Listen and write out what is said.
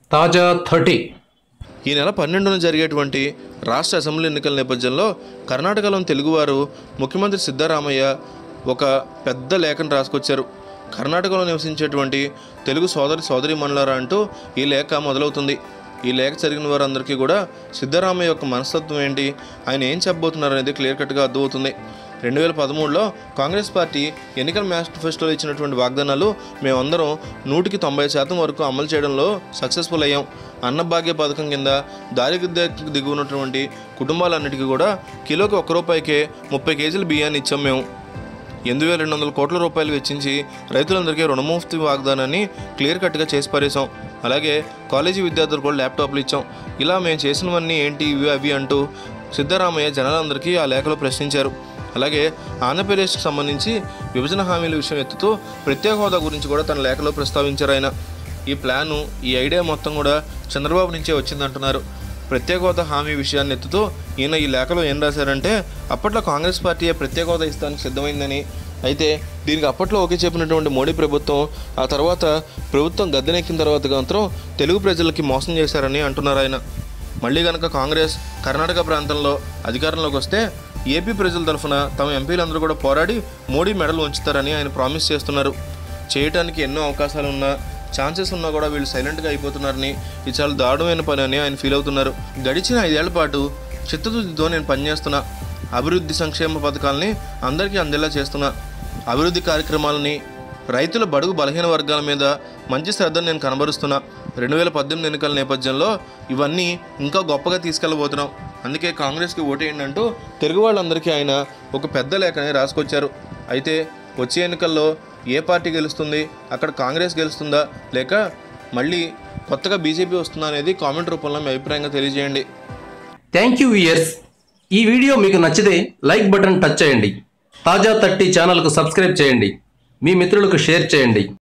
తాజా థర్టీ ఈ నెల పన్నెండున జరిగేటువంటి రాష్ట్ర అసెంబ్లీ ఎన్నికల నేపథ్యంలో కర్ణాటకలోని తెలుగువారు ముఖ్యమంత్రి సిద్ధరామయ్య ఒక పెద్ద లేఖను రాసుకొచ్చారు కర్ణాటకలో నివసించేటువంటి తెలుగు సోదరి సోదరి మండలారా అంటూ ఈ లేఖ మొదలవుతుంది ఈ లేఖ జరిగిన వారందరికీ కూడా సిద్ధరామయ్య యొక్క మనస్తత్వం ఏంటి ఆయన ఏం చెప్పబోతున్నారు అనేది క్లియర్ కట్గా అర్థమవుతుంది రెండు వేల పదమూడులో కాంగ్రెస్ పార్టీ ఎన్నికల మేనిఫెస్టోలో ఇచ్చినటువంటి వాగ్దానాలు మేమందరం నూటికి తొంభై శాతం వరకు అమలు చేయడంలో సక్సెస్ఫుల్ అయ్యాం అన్నభాగ్య పథకం కింద దారిద్ర్య దిగున్నటువంటి కుటుంబాలన్నిటికీ కూడా కిలోకి ఒక్క రూపాయికే ముప్పై కేజీల బియ్యాన్ని ఇచ్చాం మేము ఎనిమిది వేల రెండు వందల కోట్ల రూపాయలు వెచ్చించి రైతులందరికీ రుణముక్తి వాగ్దానాన్ని క్లియర్ కట్గా చేసి పారేశాం అలాగే కాలేజీ విద్యార్థులకు కూడా ల్యాప్టాప్లు ఇచ్చాం ఇలా మేము చేసినవన్నీ ఏంటి ఇవి అవి అంటూ సిద్ధరామయ్య జనాలందరికీ ఆ లేఖలో ప్రశ్నించారు అలాగే ఆంధ్రప్రదేశ్కి సంబంధించి విభజన హామీల విషయం ఎత్తుతూ ప్రత్యేక హోదా గురించి కూడా తన లేఖలో ప్రస్తావించారు ఆయన ఈ ప్లాను ఈ ఐడియా మొత్తం కూడా చంద్రబాబు నుంచే వచ్చిందంటున్నారు ప్రత్యేక హోదా హామీ విషయాన్ని ఎత్తుతూ ఈయన ఈ లేఖలో ఏం రాశారంటే అప్పట్లో కాంగ్రెస్ పార్టీ ప్రత్యేక హోదా ఇస్తానికి సిద్ధమైందని అయితే దీనికి అప్పట్లో ఒకే చెప్పినటువంటి మోడీ ప్రభుత్వం ఆ తర్వాత ప్రభుత్వం గద్దెనెక్కిన తర్వాత మాత్రం తెలుగు ప్రజలకి మోసం చేశారని అంటున్నారు ఆయన మళ్ళీ కనుక కాంగ్రెస్ కర్ణాటక ప్రాంతంలో అధికారంలోకి వస్తే ఏపీ ప్రజల తరఫున తమ ఎంపీలందరూ కూడా పోరాడి మోడీ మెడలు ఉంచుతారని ఆయన ప్రామిస్ చేస్తున్నారు చేయటానికి ఎన్నో అవకాశాలు ఉన్నా ఛాన్సెస్ ఉన్నా కూడా వీళ్ళు సైలెంట్గా అయిపోతున్నారని ఇది చాలా దారుణమైన పని అని ఆయన ఫీల్ అవుతున్నారు గడిచిన ఐదేళ్ల పాటు చిత్తశుద్ధితో నేను పనిచేస్తున్నా అభివృద్ధి సంక్షేమ పథకాలని అందరికీ అందేలా చేస్తున్నా అభివృద్ధి కార్యక్రమాలని రైతుల బడుగు బలహీన వర్గాల మీద మంచి శ్రద్ధను నేను కనబరుస్తున్నా రెండు వేల పద్దెనిమిది ఎన్నికల నేపథ్యంలో ఇవన్నీ ఇంకా గొప్పగా తీసుకెళ్ళబోతున్నాం అందుకే కాంగ్రెస్కి ఓటేయండి అంటూ తెలుగు వాళ్ళందరికీ ఆయన ఒక పెద్ద లేఖని రాసుకొచ్చారు అయితే వచ్చే ఎన్నికల్లో ఏ పార్టీ గెలుస్తుంది అక్కడ కాంగ్రెస్ గెలుస్తుందా లేక మళ్ళీ కొత్తగా బీజేపీ వస్తుందా అనేది కామెంట్ రూపంలో మీ అభిప్రాయంగా తెలియజేయండి థ్యాంక్ యూ ఇయర్స్ ఈ వీడియో మీకు నచ్చితే లైక్ బటన్ టచ్ చేయండి తాజా థర్టీ ఛానల్కు సబ్స్క్రైబ్ చేయండి మీ మిత్రులకు షేర్ చేయండి